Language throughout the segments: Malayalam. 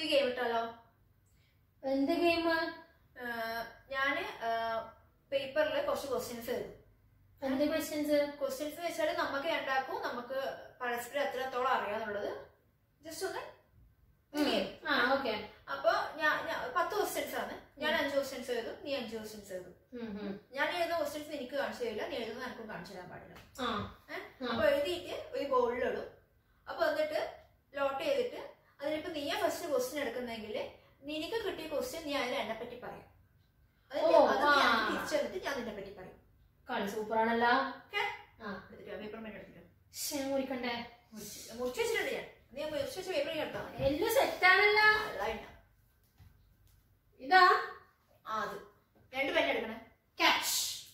നമുക്കൊരു ഗെയിം ഇട്ടാലോ എന്ത് ഗെയിം ഏഹ് ഞാന് പേപ്പറിൽ കുറച്ച് ക്വസ്റ്റ്യൻസ് എഴുതും എന്ത് ക്വസ്റ്റ്യൻസ് ക്വസ്റ്റ്യൻസ് വെച്ചാൽ നമുക്ക് രണ്ടാക്കും നമുക്ക് പരസ്പരം എത്രത്തോളം അറിയാന്നുള്ളത് ജസ്റ്റ് ഒന്ന് ഒരു game. ആ ഓക്കെ അപ്പൊ ഞാൻ ഞാൻ- പത്ത് ക്വസ്റ്റ്യൻസ് ആണ് ഞാൻ അഞ്ച് ക്വസ്റ്റ്യൻസ് എഴുതും നീ അഞ്ച് ക്വസ്റ്റ്യൻസ് എഴുതും ഞാൻ എഴുതുന്ന ക്വസ്റ്റ്യൻസ് എനിക്ക് കാണിച്ചു തരില്ല നീ എഴുതുന്ന എനിക്കും കാണിച്ചു തരാൻ പാടില്ല ആ ഏഹ് ആ. അപ്പൊ എഴുതിയിട്ട് ഒരു ബോളിലിടും അപ്പൊ എന്നിട്ട് ലോട്ട് ചെയ്തിട്ട് അതിലിപ്പോ നീയാ ഫസ്റ്റ് ക്വസ്റ്റ്യൻ എടുക്കുന്നെങ്കിൽ നിനക്ക് കിട്ടിയ ക്വസ്റ്റ്യൻ നീ അതിൽ എന്നെ പറ്റി പറയാം അതിന് ഓ, അത് ഞാൻ ആ. തിരിച്ചു വന്നിട്ട് ഞാൻ നിന്നെ പറ്റി പറയും കളി സൂപ്പറാണല്ലോ ഓക്കെ ആ എടുത്തിട്ട് പേപ്പർ മേലെ എടുത്തിട്ട് ശ്ശെ, മുറിക്കണ്ടേ മുറിച്ച് വെച്ചിട്ടുണ്ട് ഞാൻ നീ മുറിച്ച് വെച്ച പേപ്പർ എടുത്താൽ മതി എല്ലാം സെറ്റാണല്ലോ അല്ല ഉണ്ടാവും. ഇതാ ആ അത് രണ്ട് പെൻ എടുക്കണേ ക്യാഷ്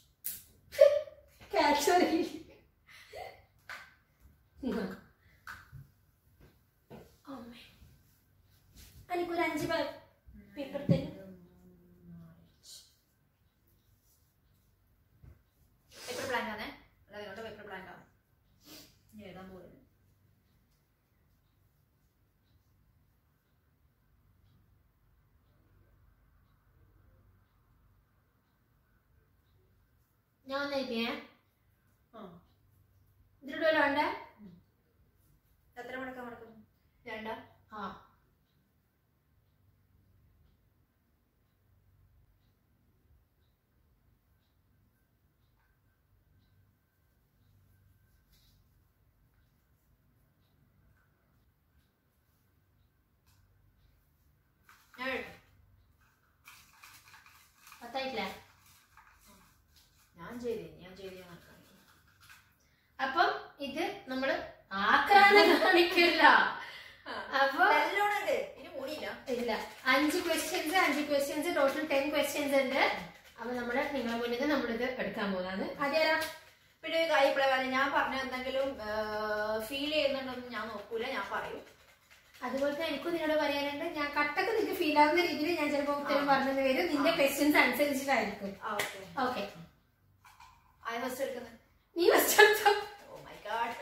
ക്യാഷ് എനിക്കൊരു അഞ്ച് പേപ്പർ തരും പേപ്പർ ബ്ലാങ്ക് ആണേ അല്ല നിങ്ങളുടെ പേപ്പർ ബ്ലാങ്ക് ആണ് ഇനി എഴുതാൻ പോകുന്നത് ഞാൻ ഒന്നിരിക്കേ ആ ഇതിലൂടെ വേണ്ടേ എത്ര മടക്കാൻ മടക്കുന്നു രണ്ടാ ആ ഞാൻ എഴുതാം പത്തായിട്ടില്ലേ ഞാൻ ചെയ്തേ ഞാൻ ചെയ്തേ നടക്കാൻ അപ്പം ഇത് നമ്മള് ആക്രാന്തം കാണിക്കില്ല അപ്പൊ നല്ലോണം ഉണ്ട് ഇനി മൂടിയില്ല ഇല്ല അഞ്ച് ക്വസ്റ്റ്യൻസ് അഞ്ച് ക്വസ്റ്റ്യൻസ് ടോട്ടൽ ടെൻ ക്വസ്റ്റ്യൻസ് ഉണ്ട് അപ്പൊ നമ്മള് നിങ്ങളെ മുന്നിൽ നിന്ന് നമ്മളിത് എടുക്കാൻ പോകുന്നതാണ് അതെയാ പിന്നെ ഒരു കാര്യം ഇവിടെ പറയാം ഞാൻ പറഞ്ഞ എന്തെങ്കിലും ഫീൽ ചെയ്യുന്നുണ്ടെന്ന് ഞാൻ നോക്കൂല ഞാൻ പറയും അതുപോലെ തന്നെ എനിക്കും നിന്നോട് പറയാനുണ്ട് ഞാൻ കട്ടൊക്കെ നിനക്ക് ഫീൽ ആവുന്ന രീതിയിൽ ഞാൻ ചിലപ്പോൾ ഉത്തരം പറഞ്ഞെന്ന് വരും നിന്റെ ക്വസ്റ്റ്യൻസ് അനുസരിച്ചിട്ടായിരിക്കും ആ ഓക്കെ ഓക്കെ ആയ ഫസ്റ്റ് എടുക്കുന്നത് നീ ഫസ്റ്റ് ഓ മൈ ഗാഡ്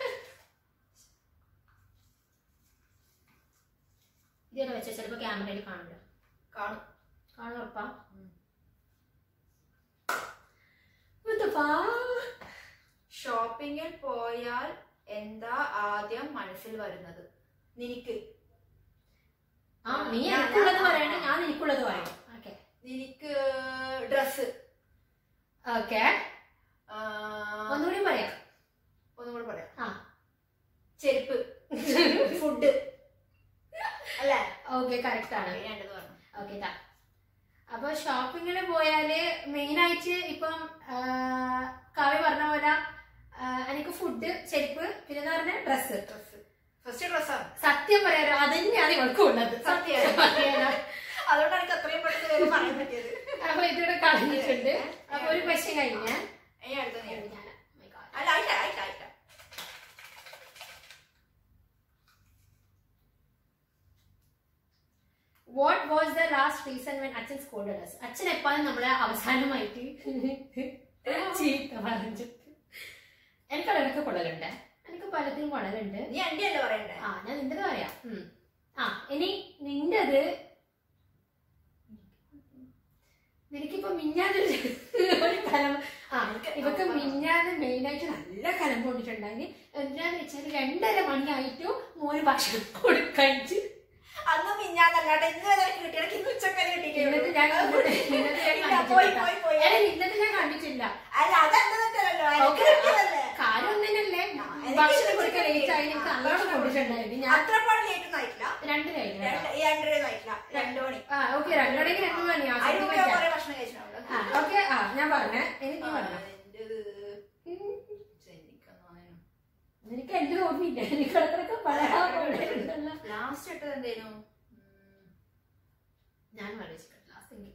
ഇതേടെ വെച്ചാൽ ചിലപ്പോൾ ക്യാമറയിൽ കാണില്ല കാണും കാണും ഉറപ്പാ ഉം. മുത്തപ്പാ. ഷോപ്പിങ്ങിൽ പോയാൽ എന്താ ആദ്യം മനസ്സിൽ വരുന്നത് നിനക്ക് ആ നീ ഞാൻ- എനിക്കുള്ളത് പറയണേ ഞാൻ എനിക്കുള്ളത് പറയാം ഓക്കെ നിനക്ക് ഡ്രസ് ഓക്കെ ഒന്നുകൂടി പറയാം ഒന്നും കൂടെ പറയാം ആ ചെരുപ്പ് ഫുഡ് അല്ലേ ഓക്കെ കറക്റ്റ് ആണ് രണ്ടത് പറഞ്ഞു ഓക്കെ താ അപ്പൊ ഷോപ്പിങ്ങിന് പോയാല് മെയിൻ ആയിട്ട് ഇപ്പം ആ, കാവ്യ പറഞ്ഞ പോലെ ആ, എനിക്ക് ഫുഡ് ചെരുപ്പ് പിന്നെ എന്ന് പറഞ്ഞ ഡ്രസ്സ് ഡ്രസ് ഫസ്റ്റ് ഡ്രസ്സാണ് സത്യം പറയാലോ അത് തന്നെയാണ് ഇവൾക്കും ഉള്ളത് സത്യം. പറയാലോ. അതുകൊണ്ടാണ് എനിക്ക് അത്രയും പെട്ടെന്ന് വേഗം പറയാൻ പറ്റിയത് അപ്പൊ ഇതിവിടെ കളഞ്ഞിട്ടുണ്ട് അപ്പൊ ഒരു ക്വസ്റ്റ്യൻ കഴിഞ്ഞ ഇനി അടുത്ത നീ എടുത്തോ. അല്ല ആയിട്ടാ ആയിട്ടാ ആയിട്ടാ what was the last reason when അച്ഛൻ സ്കോൾഡ് us അച്ഛൻ എപ്പോഴും നമ്മളെ അവസാനമായിട്ട് ചീത്ത പറഞ്ഞിട്ട് എനിക്ക് ഇടയ്ക്ക് കൊള്ളലുണ്ട് എനിക്ക് പലതും കൊള്ളലുണ്ട് നീ എന്റെ അല്ലേ പറയണ്ടേ ആ ഞാൻ നിന്റേത് പറയാം ഉം. ആ ഇനി നിന്റേത് നിനക്കിപ്പോ മിഞ്ഞാന്നൊരു ഒരു കലം ആ ഇവക്ക് മിഞ്ഞാന്ന് മെയിൻ ആയിട്ട് നല്ല കലം കൊണ്ടിട്ടുണ്ടായി എന്താന്ന് വെച്ചാൽ രണ്ടര മണിയായിട്ടും മോന് ഭക്ഷണം കൊടുക്കഴിച്ച് അന്ന് മിഞ്ഞാന്നല്ലാട്ടെ ഇന്ന് വരെ കിട്ടിയിടയ്ക്ക് ഇന്ന് ഉച്ചക്കരെ ഇന്നത്തെ ഞാൻ ഇന്നത്തെ ഞാൻ ഇല്ല, പോയി കണ്ടിട്ടില്ല. പോയി പോയി അല്ല, ഇന്നത്തെ ഞാൻ കണ്ടിട്ടില്ല അല്ല അതെന്തല്ലോ എനിക്ക് ഓക്കെ കിട്ടിയതല്ലേ കാര്യം ഒന്നല്ലേ ആ, എനിക്ക് ഭക്ഷണം കൊടുക്കാൻ കിട്ടി. ലേറ്റ് ആയി എനിക്ക് ആ, നല്ലോണം ഭക്ഷണം കൊണ്ടിട്ടുണ്ടായിരുന്നു ഞാൻ അത്ര പാട് ലേറ്റ് ഒന്നും ആയിട്ടില്ല രണ്ട് കഴിഞ്ഞു കേട്ടോ. രണ്ട്- ഈ രണ്ടരയൊന്നും ആയിട്ടില്ല രണ്ടു മണി ആ ഓക്കെ രണ്ടോടേക്ക് രണ്ട് മണി ആ അതിന് മുമ്പ് ഞാൻ സമയത്ത് കുറെ ഭക്ഷണം കഴിച്ചിട്ടുണ്ട് ആ ഓക്കെ ആ ഞാൻ പറഞ്ഞേ എനിക്ക് പറഞ്ഞു നിനക്ക് എന്റെ ഓർമ്മയില്ല എനിക്ക് ഇടക്കിടക്ക് പറയാറുണ്ടല്ലോ ലാസ്റ്റ് ഇട്ടത് എന്തേനു ഞാൻ ആലോചിക്കട്ടെ ലാസ്റ്റ് എനിക്ക്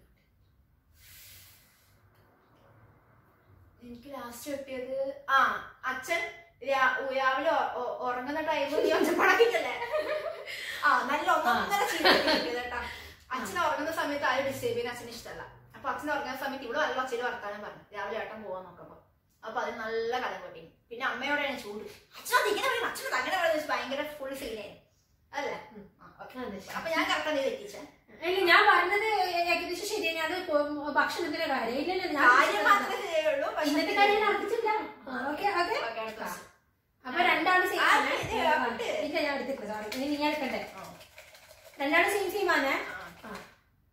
എനിക്ക് ലാസ്റ്റ് കിട്ടിയത് ആ അച്ഛൻ രാ- ഉ- രാവിലെ ഒ- ഒ- ഉറങ്ങുന്ന ടൈമിൽ നീ ഒച്ചപ്പടക്കില്ലല്ലേ ആ നല്ല ഒന്നൊന്നര ചീത്ത കിട്ടിയത് കേട്ടാ അച്ഛൻ ഉറങ്ങുന്ന സമയത്ത് ആരും ഡിസ്റ്റർബ് ചെയ്യുന്ന അച്ഛന് ഇഷ്ടമല്ല അപ്പൊ അച്ഛൻ ഉറങ്ങുന്ന സമയത്ത് ഇവിടെ നല്ല ഒച്ചയിൽ വർത്താനം പറഞ്ഞു രാവിലെ ഏട്ടൻ പോവാൻ നോക്കുമ്പോ അപ്പൊ അതിന് നല്ല കഥ കൊട്ടി പിന്നെ അമ്മയോടെയാണ് ചൂട് അച്ഛൻ അത് ഇങ്ങനെ പറയുന്നത് അച്ഛൻ അങ്ങനെ പറയുന്നത് ഭയങ്കര ഫുൾ സീനായിരുന്നു അല്ലേ ഉം. ആ ഓക്കെ അതെ ശരി. അപ്പൊ ഞാൻ കറക്റ്റ് നീ തെറ്റിച്ചേ ഇല്ല ഞാൻ പറഞ്ഞത് ഏകദേശം ശരിയാണ് അത് കൊ- ഭക്ഷണത്തിന്റെ കാര്യം ഇല്ലല്ലോ ഞാൻ കാര്യം മാത്രമേ ശരിയുള്ളൂ പക്ഷെ ഇന്നത്തെ കാര്യം നടത്തിച്ചില്ല ഓക്കെ ഓക്കെ ഓക്കേ, അടുത്ത ദിവസം. അപ്പൊ രണ്ടാളും സെയിം ആ, ആണ് ഇത് അങ്ങോട്ട്. ഇല്ല ഞാൻ എടുത്തിട്ടില്ല സോറി ഇനി നീ എടുക്കണ്ടേ രണ്ടാളും സെയിം സെയിം ആണ് ആ. ആ.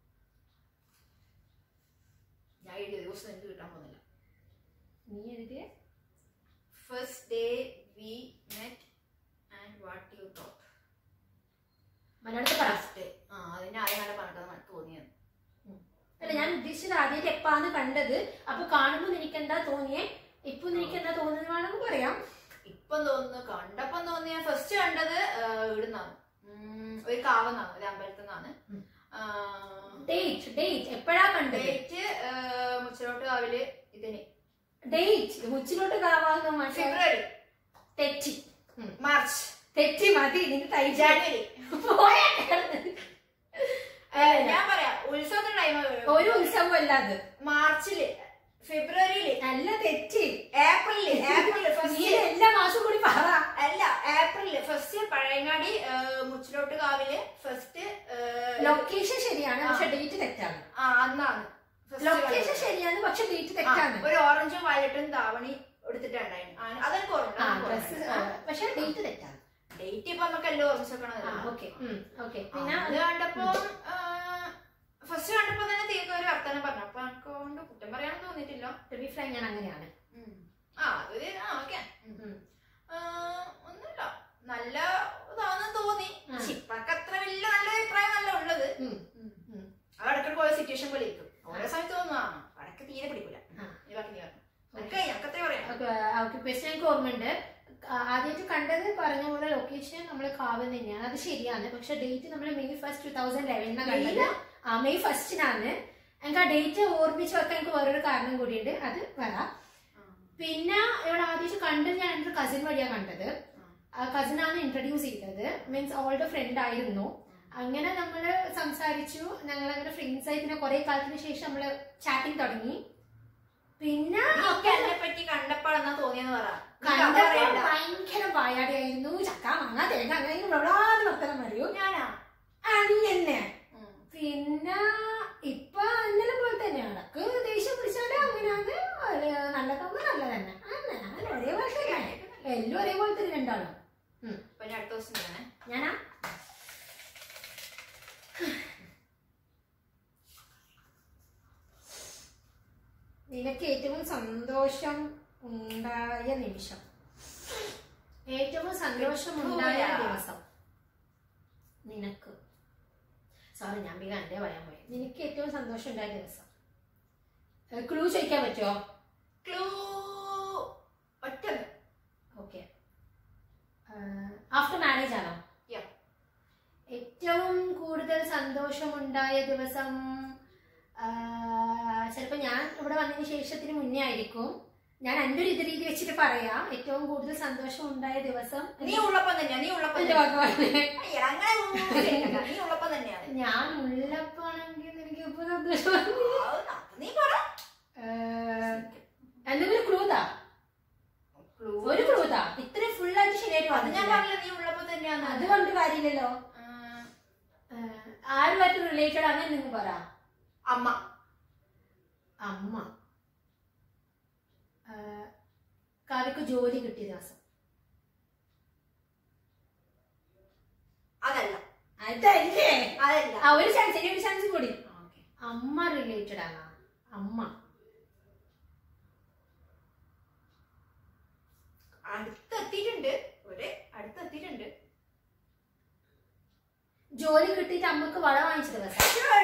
ഞാൻ എഴുതിയ ദിവസം എനിക്ക് കിട്ടാൻ പോകുന്നില്ല നീ എഴുതിയ first day we met and what you talk മലയാളത്തിൽ പറ ഫസ്റ്റ് ഡേ ആ അതിന്റെ ആദ്യം നല്ല പറഞ്ഞത് എനിക്ക് തോന്നിയത് അല്ല ഞാൻ ഉദ്ദേശിച്ചത് ആദ്യമായിട്ട് എപ്പാന്ന് കണ്ടത് അപ്പൊ കാണുമ്പോ നിനക്ക് എന്താ തോന്നിയേ ഇപ്പൊ നിനക്ക് എന്താ തോന്നുന്നത് വേണമെങ്കിൽ പറയാം ഇപ്പം തോന്നുന്നു കണ്ടപ്പം തോന്നിയ ഫസ്റ്റ് കണ്ടത് ഇവിടുന്നാണ് ഉം, ഒരു കാവന്നാണ് ഒരു അമ്പലത്തിൽ നിന്നാണ് ഉം. ഡേറ്റ് ഡേറ്റ് എപ്പോഴാ കണ്ടത് ഡേറ്റ് മുച്ചിലോട്ട് കാവില് ഇതിന് ഡേറ്റ് മുച്ചിലോട്ട് കാവാന്ന് മാഷെ ഫെബ്രുവരി തെറ്റി മാർച്ച് തെറ്റി മതി നിന്റെ തൈ ജാനുവരി പോയാ ഏഹ്, ഞാൻ പറയാം ഉത്സവത്തിന്റെ ടൈം ഒരു ഉത്സവം അല്ലാതെ മാർച്ചില് ഫെബ്രുവരിയില് നല്ല തെറ്റി ഏപ്രിലില് ഏപ്രിൽ നീ ഫസ്റ്റ് എല്ലാ മാസവും കൂടി പറ അല്ല ഏപ്രിലില് ഫസ്റ്റ് പഴയങ്ങാടി ഏഹ്, മുച്ചിലോട്ട് കാവില് ഫസ്റ്റ് ലൊക്കേഷൻ ശരിയാണ് പക്ഷെ ഡേറ്റ് തെറ്റാണ് ആ അന്നാണ് First ലൊക്കേഷൻ കണ്ടത്. ശരിയാണ് പക്ഷെ ഡേറ്റ് ആ, തെറ്റാണ് ഒരു ഓറഞ്ചും വയലറ്റും താവണി എടുത്തിട്ടുണ്ടായിരുന്നു ആ, അതെനിക്ക് ആ ഡ്രസ് പക്ഷെ ഡേറ്റ് തെറ്റാണ് ഡേറ്റ് ഇപ്പൊ നമുക്ക് എല്ലാം ഓർമ്മിച്ചേക്കണത് ഓക്കെ ഓക്കെ പിന്നെ അത് കണ്ടപ്പോ ഫസ്റ്റ് കണ്ടപ്പോ തന്നെ തീർക്ക ഒരു വർത്തമാനം പറഞ്ഞു അപ്പൊ എനിക്ക് കൊണ്ട് കുറ്റം പറയാൻ തോന്നിയിട്ടില്ല to be frank, ഞാൻ അങ്ങനെയാണ് ഉം. ആ അതൊരു ആ ഓക്കെ ഉം. ഒന്നുമില്ല നല്ല ഇതാണെന്ന് തോന്നി ആ. പക്ഷെ ഇപ്പൊക്കെ അത്ര വലിയ നല്ല അഭിപ്രായം അല്ല ഉള്ളത് ഉം. ഉം. അത് ഇടയ്ക്ക് പോയ സിറ്റുവേഷൻ പോലെ ഇരിക്കും ഓരോ സമയത്ത് തോന്നുന്നു ആ വടക്ക് തീരെ പിടിക്കൂല ആ. നീ ബാക്കി നീ പറഞ്ഞു എനിക്ക് ഞങ്ങക്കത്തെ പറയാം ഓക്യുപ്പേഷൻ എനിക്ക് ഓർമ്മയുണ്ട് ആദ്യമായിട്ട് കണ്ടത് പറഞ്ഞ പോലെ ലൊക്കേഷൻ നമ്മൾ കാവൽ തന്നെയാണ് അത് ശരിയാണ് പക്ഷെ ഡേറ്റ് നമ്മൾ മെയ് ഫസ്റ്റ് ടൂ തൗസൻഡ് ലെവനിലാണ് കണ്ടത് ആ മെയ് ഫസ്റ്റിനാണ് എനിക്ക് ആ ഡേറ്റ് ഓർമ്മിച്ച് വെക്കാൻ എനിക്ക് വേറൊരു കാരണം കൂടിയുണ്ട് അത് വരാം പിന്നെ ഇവിടെ ആദ്യമായിട്ട് കണ്ടത് ഞാൻ എൻ്റെ കസിൻ വഴിയാണ് കണ്ടത് ആ കസിനാണ് ഇൻട്രൊഡ്യൂസ് ചെയ്തത് മീൻസ് അവളുടെ ഫ്രണ്ട് ആയിരുന്നു അങ്ങനെ നമ്മൾ സംസാരിച്ചു ഞങ്ങൾ അങ്ങനെ ഫ്രണ്ട്സ് ആയി പിന്നെ കുറെ കാലത്തിന് ശേഷം നമ്മൾ ചാറ്റിംഗ് തുടങ്ങി പിന്നെ ഒക്കെ എന്നെ പറ്റി കണ്ടപ്പോഴെന്നാ തോന്നിയെന്ന് പറ നീ കഥ കണ്ടപ്പോൾ പറയണ്ട. ഭയങ്കര വായാടിയായിരുന്നു ചക്ക മാങ്ങ തേങ്ങ അങ്ങനെ പ്രബലാന്ന് വർത്തനം പറയൂ ഞാനാ അങ്ങനെ ഉം. പിന്നെ ഇപ്പൊ അന്നലെ പോലെ തന്നെയാണ് ഇടക്ക് ദേഷ്യം പിടിച്ചാല് അങ്ങനെയാണ് ഒരു നല്ലതാവുമ്പോ നല്ല തന്നെ അങ്ങനെ അങ്ങനെ ഒരേ ഭാഷ എല്ലാം ഒരേപോലെ തന്നെ രണ്ടാളും അപ്പൊ ഇനി അടുത്ത ദിവസം ഞാനേ ഞാനാ നിനക്ക് ഏറ്റവും സന്തോഷം ഉണ്ടായ നിമിഷം ഏറ്റവും സന്തോഷം ഉണ്ടായ ദിവസം നിനക്ക് സോറി ഞാൻ ബി കണ്ടേ പറയാൻ പോയി നിനക്ക് ഏറ്റവും സന്തോഷം ഉണ്ടായ ദിവസം ക്ലൂ ചോദിക്കാൻ പറ്റുമോ ക്ലൂ ഒറ്റ ഓക്കെ ആഫ്റ്റർ മാരേജ് ആണോ Yeah. ഏറ്റവും കൂടുതൽ സന്തോഷമുണ്ടായ ദിവസം ചിലപ്പോൾ ഞാൻ ഇവിടെ വന്നതിന് ശേഷത്തിന് മുന്നേ ആയിരിക്കും ഞാൻ എൻ്റെ ഒരു ഇത് രീതി വെച്ചിട്ട് പറയാം ഏറ്റവും കൂടുതൽ സന്തോഷം ഉണ്ടായ ദിവസം നീ ഉള്ളപ്പം തന്നെയാ നീ ഉള്ളപ്പം എൻ്റെ തന്നെയാ. ഭഗവാനെ അയ്യ, അങ്ങനെ ഒന്നും കേൾക്കണ്ട. നീ ഉള്ളപ്പം തന്നെയാണ് ഞാൻ ഉള്ളപ്പാണെങ്കിൽ എനിക്ക് ഇപ്പൊ സന്തോഷം ആ, നീ പറ ഏഹ്, എന്തെങ്കിലും ക്രൂതാ ക്ലൂ ഒരു ക്രൂതാ ഇത്രയും ഫുൾ ആയിട്ട് ശരിയായിട്ട് അത് ഞാൻ വന്നിട്ടില്ല. പറഞ്ഞില്ല നീ ഉള്ളപ്പം തന്നെയാന്ന് അത് കൊണ്ട് കാര്യമില്ലല്ലോ ആ, ഏഹ്, ആരുമായിട്ട് റിലേറ്റഡ് അങ്ങനെ നിങ്ങൾ പറ അമ്മ അമ്മ ഏഹ്, കാവ്യക്ക് ജോലി കിട്ടിയ ദിവസം അതല്ല അതല്ലേ അതല്ല ആ ഒരു ചാൻസ് ഇനി ഒരു ചാൻസ് കൂടി ആ, okay. അമ്മ റിലേറ്റഡ് ആണ് അമ്മ അടുത്തെത്തിയിട്ടുണ്ട് ഒരു അടുത്തെത്തിയിട്ടുണ്ട് ജോലി കിട്ടിയിട്ട് അമ്മക്ക് വള വാങ്ങിച്ച ദിവസം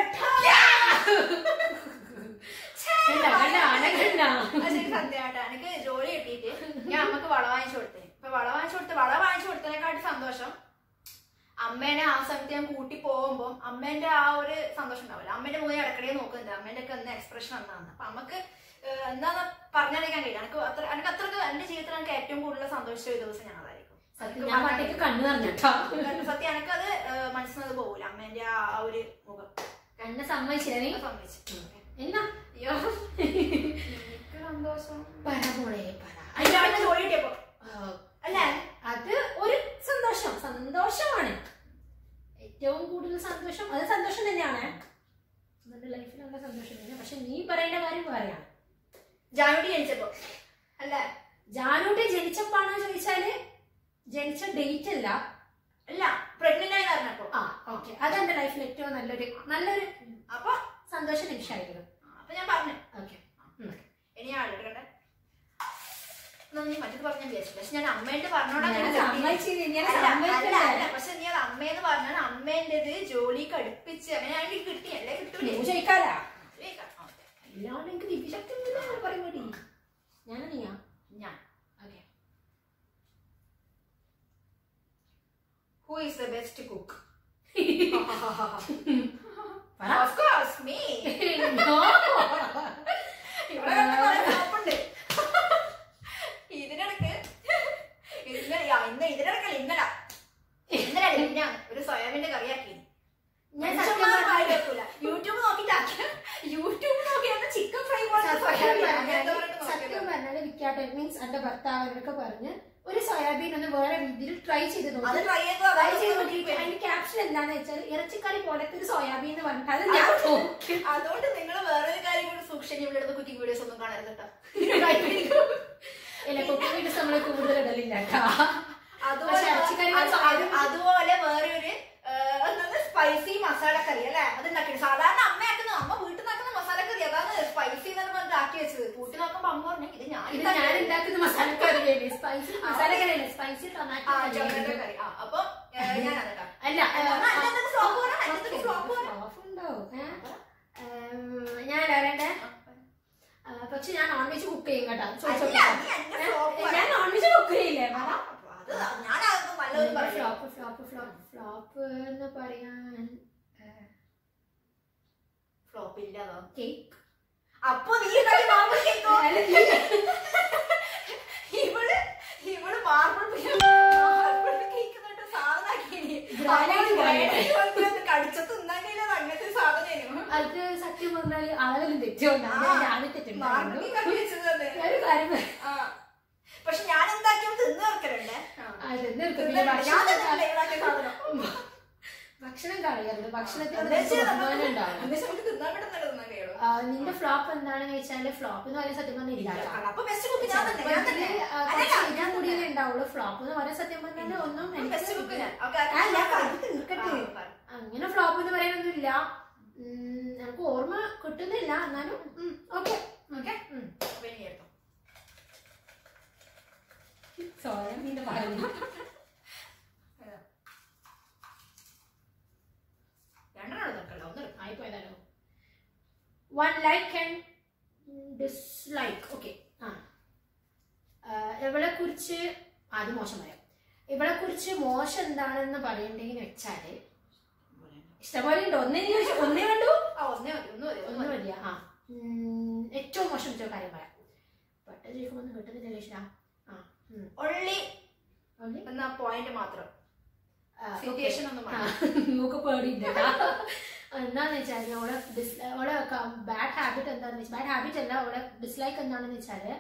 കണ്ടാ, കണ്ടാ, ആന കണ്ടാ? സത്യമായിട്ടാ എനിക്ക് ജോലി കിട്ടിയിട്ട് ഞാൻ അമ്മക്ക് വള വാങ്ങിച്ചു കൊടുത്തേ ഇപ്പൊ വള വാങ്ങിച്ചു കൊടുത്ത വള വാങ്ങിച്ചു കൊടുത്തതിനെക്കാട്ടി സന്തോഷം അമ്മേനെ ആ സമയത്ത് ഞാൻ കൂട്ടി പോകുമ്പോ അമ്മേന്റെ ആ ഒരു സന്തോഷം ഉണ്ടാവില്ല അമ്മേന്റെ മുഖം ഇടക്കടേ നോക്കുന്നുണ്ട് അമ്മേന്റെ ഒക്കെ എന്താ എക്സ്പ്രഷൻ എന്താന്ന് അപ്പൊ അമ്മക്ക് ഏഹ്, എന്താന്ന് പറഞ്ഞറിയിക്കാൻ കഴിയില്ല എനിക്ക് അത്ര എനിക്ക് അത്രക്ക് എന്റെ ജീവിതത്തിൽ എനിക്ക് ഏറ്റവും കൂടുതൽ സന്തോഷിച്ച ഒരു ദിവസം ഞാൻ അതായിരിക്കും സത്യം ഞാൻ പാട്ടേക്ക് കണ്ണു നിറഞ്ഞട്ടോ സത്യം എനിക്കത് ഏഹ്, മനസ്സിനത് പോകൂല അമ്മേന്റെ ആ ഒരു മുഖം കണ്ണ് സമ്മതിച്ചില്ല നീ അത് സമ്മതിച്ചു എന്നാ അയ്യോ എനിക്ക് സന്തോഷം പറ മോളെ പറ അതിന്റെ അവിടെ ജോലി കിട്ടിയപ്പോ ആ, അല്ലേ അത് ഒരു സന്തോഷം സന്തോഷമാണ് ഏറ്റവും കൂടുതൽ സന്തോഷം അത് സന്തോഷം തന്നെയാണ് നമ്മുടെ ലൈഫിലുള്ള സന്തോഷം തന്നെ പക്ഷെ നീ പറയേണ്ട കാര്യം പറയാണ് ജാനുടി ജനിച്ചപ്പോ അല്ല ജാനൂട്ടി ജനിച്ചപ്പോഴാണോ ചോദിച്ചാല് ജനിച്ച ഡേറ്റ് അല്ല അല്ല പ്രഗ്നന്റ് ആയി പറഞ്ഞപ്പോ ആ ഓക്കെ അതെന്റെ ലൈഫിൽ ഏറ്റവും നല്ലൊരു നല്ലൊരു അപ്പൊ സന്തോഷ നിമിഷമായിരുന്നു അപ്പൊ ഞാൻ പറഞ്ഞു ഓക്കെ ഇനി ഞാൻ എടുക്കട്ടെ എന്നാ നീ മറ്റത് പറഞ്ഞാൽ വിചാരിച്ചു പക്ഷെ ഞാൻ അമ്മേന്റെ പറഞ്ഞോണ്ടാ ഞാൻ ഞാൻ തെറ്റി. സമ്മതിച്ചില്ല, ഞാൻ അല്ല, അല്ല, സമ്മതിക്കണ്ടേ? അല്ല, പക്ഷെ നീ അത് അമ്മേന്ന് പറഞ്ഞാൽ അമ്മേന്റേത് ജോലിക്ക് അടുപ്പിച്ച് അങ്ങനെ ആണെങ്കിൽ കിട്ടി അല്ലേ കിട്ടൂലേ നീ ചോദിക്കാലാ ചോദിക്കാം. ആ, ഓക്കേ. ഇല്ലാണ്ട് എനിക്ക് ദിവ്യശക്തി ഒന്നുമില്ല പറയുമ്പോഴേ ഞാനാ നീയാ ഞാൻ okay who is the best cook പറ ഓഫ് കോഴ്സ് മീ ഇവിടെ രണ്ട് കുറെ ഷോപ്പുണ്ട്. ഇതിനിടക്ക് ഇന്നലെ ആ, ഇന്ന് ഇതിനിടക്കല്ല ഇന്നല ഇന്നലെ അല്ല, മിനിഞ്ഞാന്ന് ഒരു സോയാബീന്റെ കറിയാക്കി ഞാൻ ഞാൻ സത്യം പറഞ്ഞാൽ വെക്കൂല യൂട്യൂബ് നോക്കിട്ടാക്കി യൂട്യൂബ് നോക്കിയാണ് ചിക്കൻ ഫ്രൈ പോലെ സോയാബീൻ അങ്ങനത്തെ പറഞ്ഞിട്ട് സത്യം നോക്കിയത്. പറഞ്ഞാല് വിക്കാട്ടെ മീൻസ് എന്റെ ഭർത്താവിനൊക്കെ പറഞ്ഞ് ഒരു സോയാബീൻ ഒന്ന് വേറെ രീതിയിൽ ട്രൈ ചെയ്ത് അത് നോക്കി ട്രൈ ചെയ്തു ട്രൈ അതായത് ചെയ്ത് നോക്കിയപ്പോ അതിന്റെ ക്യാപ്ഷൻ എന്താന്ന് വെച്ചാൽ ഇറച്ചിക്കറി പോലത്തെ ഒരു സോയാബീൻ എന്ന് പറഞ്ഞിട്ട് അത് ഞാൻ നോക്കി അതുകൊണ്ട് നിങ്ങൾ വേറൊരു കാര്യം കൂടി സൂക്ഷിച്ചു ഇവിടെ അടുത്ത് കുക്കിംഗ് വീഡിയോസ് ഒന്നും കാണരുത് കേട്ടോ ഇല്ല കുക്കിംഗ് വീഡിയോസ് നമ്മള് കൂടുതൽ ഇടലില്ല കേട്ടോ അതുപോലെ പക്ഷെ ഇറച്ചിക്കറി അത് അത് അതുപോലെ വേറെ ഒരു സ്പൈസി മസാല കറി അല്ലേ അത് ഉണ്ടാക്കി സാധാരണ അമ്മ ആക്കുന്ന അമ്മ വീട്ടിൽ നിന്നാക്കുന്ന മസാല കറി അതാണ് സ്പൈസി എന്ന് പറഞ്ഞിട്ട് ആക്കി വെച്ചത് കൂട്ടി നോക്കുമ്പോ അമ്മ പറഞ്ഞു ഇത് ഞാൻ ഇത് ഞാൻ ഉണ്ടാക്കിയത്." ഉണ്ടാക്കുന്ന മസാല കറി സ്പൈസി മസാല കറിയല്ല സ്പൈസി ആ ടൊമാറ്റോ ടൊമാറ്റോ കറി ആ അപ്പൊ ഞാനാണ് കേട്ടോ അല്ല എന്നാ അതിനകത്ത് flop പറ, അതിനകത്ത് flop പറ. ഉണ്ടാവും ഞാൻ അറിയണ്ടേ ആ, പക്ഷെ ഞാൻ നോൺ വെജ് കുക്ക് ചെയ്യും കേട്ടോ ചോദിച്ചോട്ടെ. അല്ല, നീ എന്നെ flop പറ. ഞാൻ നോൺ വെജ് കുക്ക് ചെയ്യില്ലേ ആ, അത് ഞാനതൊന്നും വല്ലതും പറഞ്ഞു ഫ്ലോപ്പ് ഫ്ലോപ്പ് ഫ്ലോപ്പ് ഫ്ലോപ്പ് എന്ന് പറയാൻ ഫ്ലോപ്പ് ഇല്ലാതോ കേക്ക് അപ്പൊ നീ ഉണ്ടാക്കി മാർബിൾ കേക്കോ ഇവള് ഇവള് മാർബിൾ മാർബിൾ കേക്ക് എന്നിട്ട് സാധനാക്കി ബ്രാൻഡ് ബ്രാൻഡ്. കടിച്ചത്ത് തിന്നാൻ കഴിയില്ല അങ്ങനത്തെ ഒരു സാധനം അത് സത്യം പറഞ്ഞാൽ ആളുകളും തെറ്റുകൊണ്ടാണ് ആ. ഞാൻ രാവിലെ മാർബിൾ തെറ്റുണ്ടായിരുന്നു കേക്ക് ആക്കി വെച്ചത് അത്. ഒരു കാര്യം പറ- ആ. പക്ഷെ ഞാൻ എന്താക്കിയും തിന്നു വെക്കലുണ്ട് അത് നിർത്തും. പിന്നെ തിന്നലുണ്ട്. ഞാൻ ഭക്ഷണം തിന്നില്ല ഇവളാക്കിയ സാധനം ഭക്ഷണം കളയരുത് ഭക്ഷണത്തോട് എന്താ നമുക്ക് വെച്ചാൽ ബഹുമാനം നമുക്ക് ഉണ്ടാവണം എന്താ വെച്ചാൽ നമുക്ക് തിന്നാൻ പെട്ടെന്ന് തിന്നാൻ കഴിയുള്ളൂ ആ, നിന്റെ ഫ്ലോപ്പ് എന്താണെന്ന് വെച്ചാല് ഫ്ലോപ്പ് എന്ന് പറയുന്ന സത്യം പറഞ്ഞാൽ ഇല്ല കേട്ടോ. അപ്പൊ ബെസ്റ്റ് കുക്ക് ഞാൻ തന്നെ ഞാൻ തന്നെ ചെറുപ്പത്തില്, ആ, അല്ലല്ല, കുറച്ച് ഞാൻ ഇതാ കൂടിയേ ഉണ്ടാവുള്ളൂ ഫ്ലോപ്പ് എന്ന് പറയാൻ സത്യം പറഞ്ഞാൽ ഒന്നും എനിക്ക് ബെസ്റ്റ് കുക്ക് ഞാൻ ഓക്കെ ആ, ഞാൻ പറഞ്ഞ് തീർക്കട്ടെ. അങ്ങനെ ഫ്ലോപ്പ് എന്ന് പറയാനൊന്നുമില്ല ഉം, എനിക്ക് ഓർമ്മ കിട്ടുന്നില്ല എന്നാലും ഓക്കെ ഓക്കെ ഉം. കേട്ടോ സോറി നിന്റെ പറഞ്ഞു രണ്ടെണ്ണം നോക്കല്ലോ ഒന്ന് എടുക്കാം. ആയിപ്പോയതാലോ one like and dislike okay ആ ഇവളെ കുറിച്ച് ആദ്യം മോശം പറയാം ഇവളെ കുറിച്ച് മോശം എന്താണെന്ന് പറയണ്ടെങ്കിൽ വെച്ചാല് ഇഷ്ടംപോലെ ഉണ്ട് ഒന്നേ ചോദിച്ചു ഒന്നേ കണ്ടു ആ ഒന്നേ മതി ഒന്ന് മതി ഒന്ന് ഒന്നും മതി മതിയാ ആ ഉം, ഏറ്റവും മോശം വെച്ച കാര്യം പറയാം പെട്ടെന്ന് ചോദിക്കുമ്പോൾ കിട്ടുന്നില്ല ലക്ഷ്യ ആ ഉം. Only Only? എന്ന പോയിന്റ് മാത്രം ആ, okay. സിറ്റുവേഷൻ ഒന്നും ആ, വേണ്ട. നമുക്ക് പേടിയില്ല കേട്ടോ. എന്താന്ന് വെച്ചാൽ ഓളെ ഡിസ് ഓളെ ബാഡ് ഹാബിറ്റ് എന്താന്ന് വെച്ചാൽ ബാഡ് ഹാബിറ്റ് അല്ല ഓളെ ഡിസ്ലൈക്ക് എന്താണെന്ന് വെച്ചാല്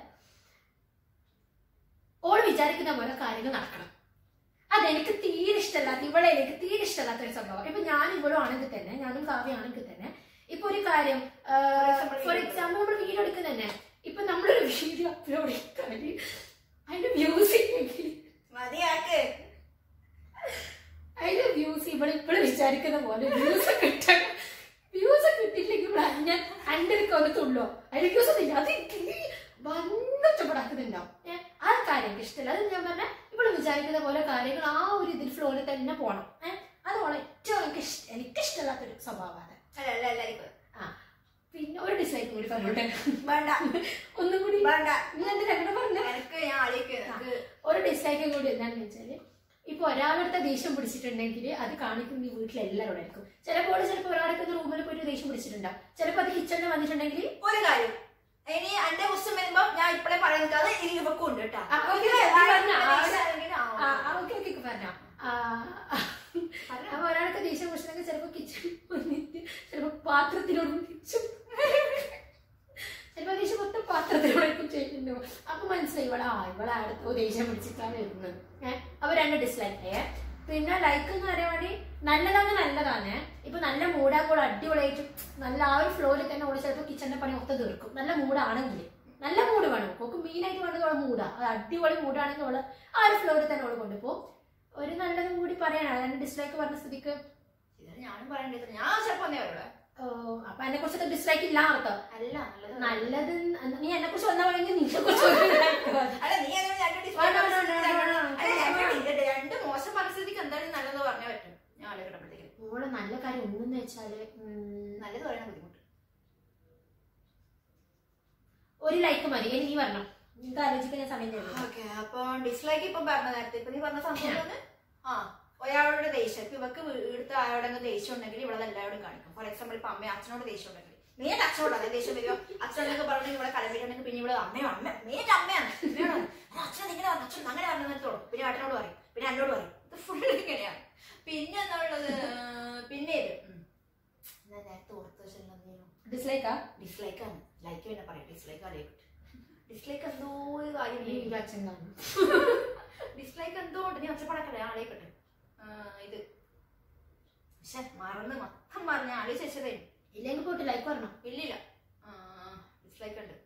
ഓള് വിചാരിക്കുന്ന പോലെ കാര്യങ്ങൾ നടക്കണം അതെനിക്ക് തീരെ ഇഷ്ടമല്ലാത്ത ഇവളെ എനിക്ക് തീരെ ഇഷ്ടമല്ലാത്ത ഒരു സംഭവം ഇപ്പൊ ഞാൻ ഇവളും ആണെങ്കിൽ തന്നെ ഞാനും കാവ്യാണെങ്കിൽ തന്നെ ഇപ്പൊ ഒരു കാര്യം example, ഫോർ video എക്സാമ്പിൾ നമ്മൾ വീഡിയോ എടുക്കുന്ന തന്നെ ഇപ്പൊ നമ്മളൊരു വീഡിയോ അപ്ലോഡ് ചെയ്താൽ അതിന്റെ വ്യൂസ് ഇല്ലെങ്കിൽ മതിയാക്ക് അതിന്റെ വ്യൂസ് ഇവിടെ ഇപ്പോഴും വിചാരിക്കുന്ന പോലെ വ്യൂസ് കിട്ടണം വ്യൂസ് കിട്ടിയില്ലെങ്കിൽ ഇവിടെ അഞ്ഞ അണ്ടൊക്കെ ഒന്ന് തുള്ളോ അതിന്റെ വ്യൂസ് ഒന്നും ഇല്ല അത് വന്നിഷ്ടപ്പെടാക്കുന്നുണ്ടാവും ഏഹ് ആ കാര്യം എനിക്ക് ഇഷ്ടമില്ല അത് ഞാൻ പറഞ്ഞ ഇവിടെ വിചാരിക്കുന്ന പോലെ കാര്യങ്ങൾ ആ ഒരു ഇതിൽ ഫ്ലോയിൽ തന്നെ പോകണം ഏഹ് അത് ഓളെ ഏറ്റവും എനിക്ക് ഇഷ്ട എനിക്ക് ഇഷ്ടമല്ലാത്തൊരു സ്വഭാവമാണ് അല്ല അല്ല എല്ലാവർക്കും പിന്നെ ഒരു ഡിസ്ലൈക്കും കൂടി പറഞ്ഞോട്ടെ വേണ്ട ഒന്നും കൂടി വേണ്ട നീ എന്തിനാ അങ്ങനെ പറഞ്ഞ എനിക്ക് ഞാൻ ആലോചിക്കുന്നത് ഒരു ഡിസ്ലൈക്കും കൂടി എന്താണെന്ന് വെച്ചാല് ഇപ്പൊ ഒരാളടുത്ത ദേഷ്യം പിടിച്ചിട്ടുണ്ടെങ്കിൽ അത് കാണിക്കുന്ന ഈ വീട്ടിൽ എല്ലാവരോടും ആയിരിക്കും ചിലപ്പോൾ ചിലപ്പോൾ ഒരാൾക്ക് റൂമിൽ പോയിട്ട് ദേഷ്യം പിടിച്ചിട്ടുണ്ടാവും ചിലപ്പോൾ അത് കിച്ചണിൽ വന്നിട്ടുണ്ടെങ്കിൽ ഒരു കാര്യം ഇനി എന്റെ ക്വസ്റ്റ്യൻ വരുമ്പോ ഞാൻ ഇപ്പഴേ പറയാൻ നിൽക്കാതെ ഇനി ഇവക്കും ഉണ്ട് കേട്ടോ ആ, okay, ഇവര് നീ പറഞ്ഞോ. ആരെങ്കിലും ആ, ദേഷ്യം ആ, ആ, ആ, ഓക്കെ ഓക്കെ പറഞ്ഞ അപ്പൊ ഒരാൾക്ക് ദേഷ്യം പിടിച്ചിട്ടുണ്ടെങ്കിൽ ചിലപ്പോൾ കിച്ചണിൽ വന്നിട്ട് ചിലപ്പോൾ പാത്രത്തിനോട് തിരിച്ചും ചിലപ്പോൾ ദേഷ്യം മൊത്തം പാത്രത്തിനോടൊക്കെ ചെയ്യുന്നുണ്ടോ അപ്പൊ മനസ്സിലായി ഇവളെ ആ ഇവളെ അടുത്തോ ദേഷ്യം പിടിച്ചിട്ടാണ് വരുന്നത് ഏഹ് അപ്പൊ രണ്ട് ഡിസ്ലൈക്ക് പിന്നെ ലൈക്ക് എന്ന് പറയുവാണെങ്കിൽ നല്ലതാണ് നല്ലതാണ് ഇപ്പൊ നല്ല മൂടാകുമ്പോൾ അടിപൊളിയായിട്ട് നല്ല ആ ഒരു ഫ്ലോറിൽ തന്നെ ഓടി ചിലപ്പോൾ കിച്ചണിന്റെ പണി മൊത്തം തീർക്കും നല്ല മൂടാണെങ്കിൽ നല്ല മൂഡ് വേണം ഓക്ക് മെയിനായിട്ട് വേണ്ടത് അവളെ മൂടാ അത് അടിപൊളി മൂടാണെങ്കിൽ അവള് ആ ഒരു ഫ്ലോറിൽ തന്നെ അവള് കൊണ്ടുപോകും ഒരു നല്ലതും കൂടി പറയാനാണ് ഞാൻ ഡിസ്ലൈക്ക് പറഞ്ഞ സ്ഥിതിക്ക് ഇതാണ് ഞാനും പറയേണ്ടത് ഞാൻ ചിലപ്പോ ഒന്നേ അവരോട് ഓ, അപ്പൊ എന്നെ കുറിച്ചൊക്കെ ഡിസ്ലൈക്ക് ഇല്ല അർത്ഥം അല്ല നല്ലത് നല്ലത് നീ എന്നെ കുറിച്ച് വന്ന പറയുമെങ്കിൽ നിന്നെ കുറിച്ച് ഒരു like മതി. അല്ല നീ അങ്ങനെ രണ്ട് വേണ്ട, dislike വേണ്ട, വേണ്ട, വേണ്ട, വേണ്ട. അല്ല, രണ്ട് ഇല്ല, രണ്ട് മോശം പരിസ്ഥിതിക്ക് എന്താണ് നല്ലത് പറഞ്ഞാൽ പറ്റും ഞാൻ ആലോചിക്കട്ടപ്പോഴത്തേക്ക് മോളെ നല്ല കാര്യം ഒന്നെന്ന് വെച്ചാല് ഉം, നല്ലത് പറയാൻ ബുദ്ധിമുട്ട് ഒരു ലൈക്ക് മതി ഇനി നീ പറഞ്ഞു നിനക്ക് ആലോചിക്കാൻ ഞാൻ സമയം തരുന്നു ഓക്കെ അപ്പൊ ഡിസ്ലൈക്ക് ഇപ്പൊ പറഞ്ഞ നേരത്തെ ഇപ്പൊ നീ പറഞ്ഞ സംഭവം ആ ഒരാളുടെ ദേഷ്യം ഇപ്പൊ ഇവക്ക് വീടുത്ത ആരോടെങ്കിലും ദേഷ്യം ഉണ്ടെങ്കിൽ ഇവിടെ എല്ലാവരോടും കാണിക്കും ഫോർ എക്സാമ്പിൾ ഇപ്പൊ അമ്മ അച്ഛനോട് ദേഷ്യം ഉണ്ടെങ്കിൽ മെയിൻ അച്ഛനോട് അതെ ദേഷ്യം വരുമോ അച്ഛനോടൊക്കെ പറഞ്ഞു ഇവിടെ കലവിട്ടുണ്ടെങ്കിൽ പിന്നെ ഇവിടെ അമ്മയോ അമ്മ മെയിൻ അമ്മയാണ് അമ്മയോട് "ആ, അച്ഛൻ ഇങ്ങനെ പറഞ്ഞു അച്ഛൻ അങ്ങനെ പറഞ്ഞു നിർത്തോളും പിന്നെ ഏട്ടനോട് പറയും പിന്നെ എന്നോട് പറയും ഇത് ഫുൾ ഇങ്ങനെയാണ് പിന്നെ എന്താ ഉള്ളത് പിന്നെ ഇത് ഉം. ഞാൻ നേരത്തെ ഓർത്ത് വെച്ചിട്ടുണ്ടെന്നു ഡിസ്ലൈക്കാ ഡിസ്ലൈക്ക് ആണ് ലൈക്ക് പിന്നെ പറയാം ഡിസ്ലൈക്ക് അറിയാം ഡിസ്ലൈക്ക് എന്തോ ഒരു കാര്യം ഈ ചെയ്യും. അച്ഛൻ കാണും ഡിസ്ലൈക്ക് എന്തോ ഉണ്ട് ഞാൻ ഒച്ചപ്പടക്കല്ലേ ആളേക്കട്ടെ ഇത് പക്ഷെ മറന്ന് മൊത്തം മറന്ന് ആലോചിച്ച് വെച്ചതേ ഇല്ലെങ്കിൽ പോയിട്ട് ലൈക്ക് പറഞ്ഞു ഇല്ലില്ല ഡിസ്ലൈക്ക് ഉണ്ട്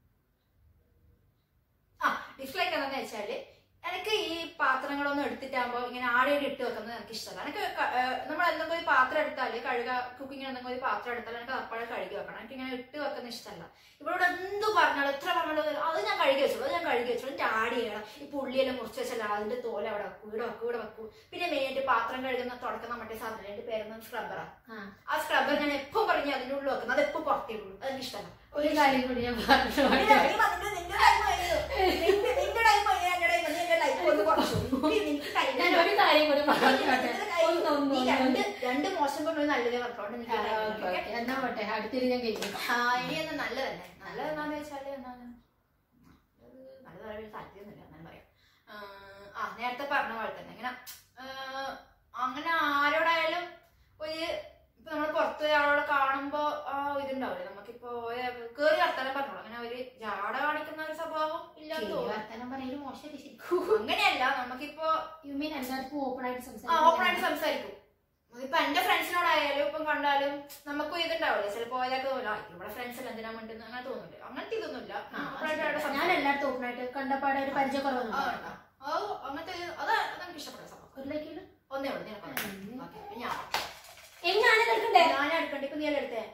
ആ ഡിസ്ലൈക്ക് എന്താന്ന് വെച്ചാല് എനിക്ക് ഈ പാത്രങ്ങളൊന്നും എടുത്തിട്ടാകുമ്പോ ഇങ്ങനെ ആടെയുടെ ഇട്ട് വെക്കുന്നത് എനിക്ക് ഇഷ്ടമല്ല എനിക്ക് ക- ഏർ നമ്മൾ എന്തെങ്കിലും ഒരു പാത്രം എടുത്താല് കഴുക കുക്കിങ്ങിന് എന്തെങ്കിലും ഒരു പാത്രം എടുത്താൽ എനിക്ക് അപ്പോഴേ കഴുകി വെക്കണം എനിക്ക് ഇങ്ങനെ ഇട്ട് വെക്കുന്ന ഇഷ്ടമല്ല ഇവിടെ എന്ത് പറഞ്ഞാലും എത്ര പറഞ്ഞാലും അത് ഞാൻ കഴുകി വെച്ചോളൂ അത് ഞാൻ കഴുകി വെച്ചോളൂ എന്നിട്ട് ആഡ് ചെയ്യണം ഈ പുള്ളിയെല്ലാം മുറിച്ച് വെച്ചാൽ അതിന്റെ തോല അവിടെ വെക്കും ഇവിടെ വെക്കും ഇവിടെ വെക്കും പിന്നെ മെയിനായിട്ട് പാത്രം കഴുകുന്ന തുടക്കുന്ന മറ്റേ സാധനം എന്റെ പേരുന്ന സ്ക്രബ്ബറാ ആ ആ സ്ക്രബ്ബർ ഞാൻ എപ്പം പറഞ്ഞു അതിന്റെ ഉള്ളിൽ വെക്കുന്നത് അത് എപ്പോൾ പുറത്തേ ഉള്ളൂ അതെനിക്ക് ഇഷ്ടമല്ല ഒരു കാര്യം കൂടി ഞാൻ പറഞ്ഞു നിന്റെ നീ വന്നിട്ട് നിന്റെ time കഴിഞ്ഞു. നിന്റെ- നിന്റെ time കഴിഞ്ഞു, എന്റെ time കഴിഞ്ഞു, എന്റെ life ഒന്ന് കുറച്ചു. നീ- നിനക്ക് time ഞാൻ ഇല്ല. ഒരു കാര്യം കൂടി പറഞ്ഞോട്ടെ നിന്റെ time- ഒന്ന് ഒന്ന് നീ ഒന്ന് രണ്ട് രണ്ട് മോശം പറഞ്ഞു നല്ലതേ പറഞ്ഞോണ്ട് എനിക്ക് ആ, time ഇല്ല. Okay, okay. എന്നാ പോട്ടെ അടുത്തിരി ഞാൻ കഴിഞ്ഞു ആ ഇനി എന്നാ നല്ലതല്ലേ നല്ലത് എന്താന്ന് വെച്ചാല് എന്താണ് നല്ലത് നല്ലത് പറയാൻ വലിയ താല്പര്യമൊന്നുമില്ല അങ്ങനെ പറയാം ആ, ആ നേരത്തെ പറഞ്ഞ പോലെ തന്നെ ഇങ്ങനെ ആ, അങ്ങനെ ആരോടായാലും ഒരു ഇപ്പൊ നമ്മൾ പുറത്ത് ഒരാളോട് കാണുമ്പോ ആ ഇതുണ്ടാവില്ലേ നമുക്കിപ്പോ കേറി വർത്തനം പറഞ്ഞോളൂ അങ്ങനെ ഒരു ജാട കാണിക്കുന്ന ഒരു സ്വഭാവം ഇല്ലാന്ന് തോന്നുന്നു വർത്തനം പറയല് മോശമല്ലേ ശരിക്കും അങ്ങനെയല്ല നമുക്കിപ്പോ യു മീൻ എല്ലാവർക്കും ഓപ്പൺ ആയിട്ട് ആ ഓപ്പൺ ആയിട്ട് സംസാരിക്കും ഇപ്പൊ എന്റെ ഫ്രണ്ട്സിനോടായാലും ഇപ്പം കണ്ടാലും നമുക്കും ഇതുണ്ടാവില്ല ചിലപ്പോ ഇതൊക്കെ തോന്നില്ല ഇവിടെ ഫ്രണ്ട്സ് എല്ലാം എന്തിനാ മിണ്ടുന്നത് അങ്ങനെ തോന്നില്ല അങ്ങനത്തെ ഇതൊന്നുമില്ല open ആയിട്ട് അവിടെ ഞാൻ സംസാരിക്കും. എല്ലായിടത്തും ഓപ്പൺ ആയിട്ട് കണ്ടപ്പാടെ ഒരു ആ, പരിചയക്കുറവൊന്നും ഉണ്ടോ? ആ, അങ്ങനത്തെ ഒരു- അത് അതെനിക്ക് ഇഷ്ടപ്പെട്ട സംഭവം ഒരു ലൈക്കില്ല ഒന്നേ ഉള്ളൂ ഞാൻ പറഞ്ഞു ഓക്കെ ഞാൻ എങ്ങാണ് കേൾക്കണ്ടേ ഞാൻ എടുക്കണ്ടേ ഇപ്പൊ നീ അല്ലേ എടുത്തേ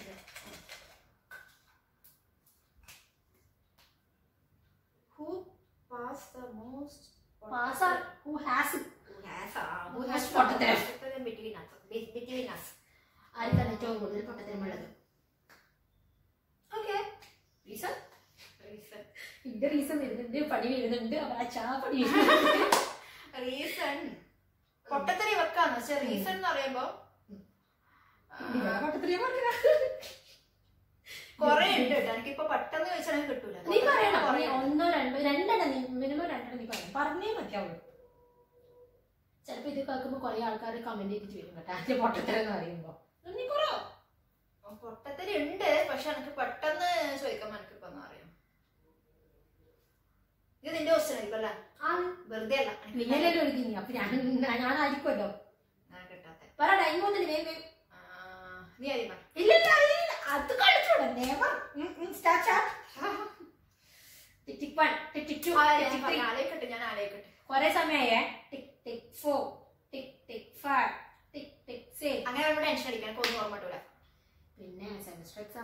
who pass the most pass who has Who has, uh, who Who has has പൊട്ടത്തരം? പൊട്ടത്തരം between us, be- between us. ആർക്കാണ് ഏറ്റവും കൂടുതൽ പൊട്ടത്തരമുള്ളത് Okay. Reason Reason. ഇന്റെ റീസൺ വരുന്നുണ്ട് പണി വരുന്നുണ്ട് ആ ചാ പണി വരുന്നുണ്ട്. Reason. പൊട്ടത്തരി വെക്കാന്ന് പക്ഷെ റീസൺ എന്ന് പറയുമ്പോ ഇവിടെ പൊട്ടത്തരം പറഞ്ഞതാ. കൊറേ ഉണ്ട് കേട്ടോ എനിക്കിപ്പോ പെട്ടെന്ന് വെച്ചാൽ കിട്ടൂല നീ പറയണം കൊറേ നീ ഉണ്ട്. ഒന്നോ രണ്ടോ രണ്ടെണ്ണം നീ മിനിമം രണ്ടെണ്ണം നീ പറയണം പറഞ്ഞേ മതിയാവുള്ളൂ ചിലപ്പോ ഇത് കേൾക്കുമ്പോ കുറെ ആൾക്കാർ കമന്റ് ചെയ്തിട്ട് വരും കേട്ടോ അതിന്റെ പൊട്ടത്തരം എന്ന് പറയുമ്പോ നീ പറയോ പൊട്ടത്തരി ഉണ്ട് പക്ഷെ എനിക്ക് പെട്ടെന്ന് ചോദിക്കാൻ എനിക്കിപ്പോ ഒന്നും അറിയാം ഇത് നിന്റെ ക്വസ്റ്റ്യൻ ആയിരിക്കും അല്ലേ ആ വെറുതെ അല്ല എനിക്ക് നിന്നല്ലേ ഒരുക്കി നീ അപ്പൊ ഞാൻ ഞാനായിരിക്കുമല്ലോ ഞാൻ കിട്ടാത്ത പറ ടൈം ഒന്നിന് വേഗം വേഗം. നീ ആദ്യം പറ. ഇല്ല ഇല്ല, ഇല്ല അത് കളിച്ചോളൂ never start tick tick one tick tick two ആ, ഞാൻ ടിക് ടിക് ത്രീ പറയാം. ആലോചിക്കട്ടെ ഞാൻ ആലോചിക്കട്ടെ കുറെ സമയമായേ tick tick four tick tick five tick tick six അങ്ങനെ വരുമ്പോ ടെൻഷൻ അടിക്കാൻ എനിക്ക് ഒന്നും ഓർമ്മ കിട്ടൂല പിന്നെ സെമസ്റ്റർ എക്സാം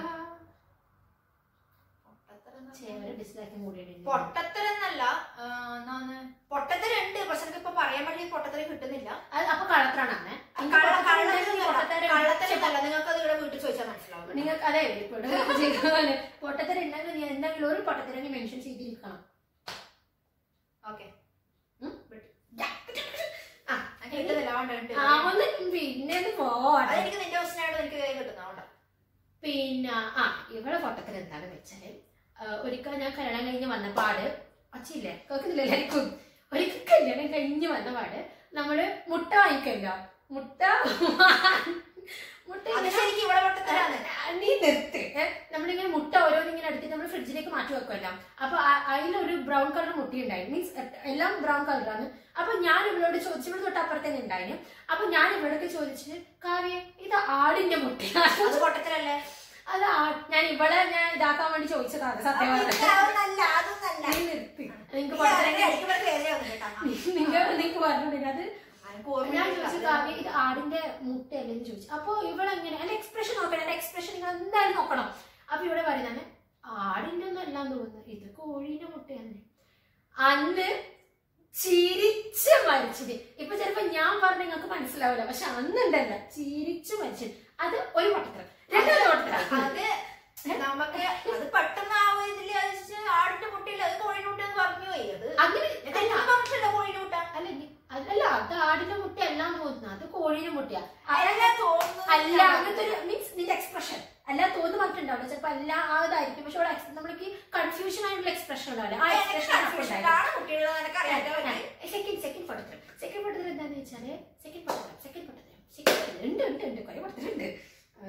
പൊട്ടത്തരം എന്ന് ഒരു ഡിസ്ലൈക്കും കൂടി പൊട്ടത്തരം എന്നല്ല ആ, എന്നാണ് പൊട്ടത്തരം ഉണ്ട് പക്ഷെ എനിക്ക് ഇപ്പൊ പറയാൻ വേണ്ടി പൊട്ടത്തരം കിട്ടുന്നില്ല അപ്പൊ കള്ളത്രാണ് അമ്മേ കള്ള- കള്ളത്തരം കള്ളത്തരം അല്ല നിങ്ങൾക്ക് അത് ഇവിടെ വീട്ടിൽ ചോദിച്ചാൽ മനസ്സിലാവും നിങ്ങൾക്ക് അതെ ഇപ്പൊ ഇവിടെ ചെയ്ത പോലെ പൊട്ടത്തരം ഉണ്ടെങ്കിൽ നീ എന്തെങ്കിലും ഒരു പൊട്ടത്തരം നീ മെൻഷൻ ചെയ്തിരിക്കണം ഓക്കെ ഉം? ആ എനിക്ക് കിട്ടുന്നില്ല അതുകൊണ്ട് ഉണ്ട്. ആ ഒന്ന് പിന്നെ ഒന്ന് പോവാ അത് എനിക്ക് നിന്റെ ക്വസ്റ്റിനായിട്ട് എനിക്ക് വേഗം കിട്ടുന്ന അതുകൊണ്ടാ പിന്നെ ആ ഇവിടെ പൊട്ടത്തരം എന്താണെന്ന് വെച്ചാല് ആ, ഒരിക്കൽ ഞാൻ കല്യാണം കഴിഞ്ഞ് വന്നപാട് അച്ഛയില്ലേ കേൾക്കുന്നില്ല എല്ലാവർക്കും ഒരിക്കൽ കല്യാണം കഴിഞ്ഞ് വന്നപാട് നമ്മള് മുട്ട വാങ്ങിക്കല്ലോ മുട്ട മുട്ട അത് ഇങ്ങനെ ശരിക്കും ഇവിടെ പൊട്ടത്തരാണ് നീ നിർത്ത് ഏ? നമ്മളിങ്ങനെ മുട്ട ഓരോന്നിങ്ങനെ എടുത്തിട്ട് നമ്മൾ ഫ്രിഡ്ജിലേക്ക് മാറ്റി വെക്കുമല്ലോ അപ്പൊ ആ- അതിലൊരു ബ്രൗൺ കളർ മുട്ട ഉണ്ടായിരുന്നു മീൻസ് എല്ലാം ബ്രൗൺ കളറാണ് അപ്പൊ ഞാൻ ഇവളോട് ചോദിച്ചു ഇവിടെ തൊട്ട് അപ്പുറത്തേക്ക് ഉണ്ടായിരുന്നു അപ്പൊ ഞാൻ ഇവളോട് ചോദിച്ചിട്ട് കാവ്യ ഇത് ആടിന്റെ മുട്ടയാണ് അത് പൊട്ടത്തരല്ലേ അത് ആ- ഞാൻ ഇവളെ ഞാൻ ഇതാക്കാൻ വേണ്ടി ചോദിച്ചതാണ് സത്യം പറഞ്ഞത് അതൊന്നല്ല അതൊന്നല്ല നീ നിർത്ത് നിങ്ങക്ക് ഈ പറഞ്ഞു ആരുടെ അടിക്ക് ഇവിടെ കയറിയാ മതി കേട്ടോ. നിങ്ങൾ നിങ്ങൾക്ക് പറഞ്ഞിട്ടില്ല അത് അനക്ക് ഓർമ്മ ഞാൻ ചോദിച്ചു കാവ്യ ഇത് ആടിന്റെ മുട്ടയല്ലെന്ന് ചോദിച്ചു അപ്പൊ ഇവളെങ്ങനെ എന്റെ എക്സ്പ്രഷൻ നോക്കണം എന്റെ എക്സ്പ്രഷൻ നിങ്ങൾ എന്തായാലും നോക്കണം അപ്പൊ ഇവിടെ പറയുന്നത് ആടിന്റെ ഒന്നും അല്ലാന്ന് തോന്നുന്നു ഇത് കോഴീന്റെ മുട്ടയാണ് അന്ന് ചിരിച്ച് മരിച്ചത് ഇപ്പൊ ചിലപ്പോ ഞാൻ പറഞ്ഞ നിങ്ങൾക്ക് മനസ്സിലാവില്ല പക്ഷെ അന്നുണ്ടല്ല ചിരിച്ചു മരിച്ചത് അത് ഒരു പൊട്ടത്തരം രണ്ടാമത്തെ പൊട്ടത്തരം അത് നമുക്ക് അത് പെട്ടെന്ന് ആ ഒരു ഇതില് അഴിച്ച് ആടിന്റെ മുട്ടയില്ല അത് കോഴിയുടെ മുട്ട എന്ന് പറഞ്ഞു പോയി അത് അങ്ങനെ ഞാൻ പറഞ്ഞിട്ടില്ല കോഴിയുടെ മുട്ട അല്ല ഇനി- അതല്ല അത് ആടിന്റെ മുട്ട എല്ലാം തോന്നുന്നു അത് കോഴീന്റെ മുട്ടയാ അതല്ല തോന്നുന്നു അല്ല അങ്ങനത്തെ ഒരു മീൻസ് നിന്റെ എക്സ്പ്രഷൻ അല്ല തോന്നു പറഞ്ഞിട്ടുണ്ടാവില്ല ചിലപ്പോ അല്ല ആ ഇതായിരിക്കും പക്ഷെ അവിടെ ex- നമ്മൾക്ക് കൺഫ്യൂഷൻ ആയിട്ടുള്ള എക്സ്പ്രഷൻ ഉണ്ടാവില്ല ആ എക്സ്പ്രഷൻ കുട്ടികളെ നിനക്കറിയാത്ത സെക്കൻഡ് സെക്കൻഡ് പട്ടത്തരം സെക്കൻഡ് പട്ടത്തരം എന്താന്ന് വെച്ചാല് സെക്കൻഡ് പട്ടത്തരം സെക്കൻഡ് പട്ടത്തരം സെക്കൻഡ് ഉണ്ട് ഉണ്ട് ഉണ്ട് കുറെ പട്ടത്തരം ഉണ്ട്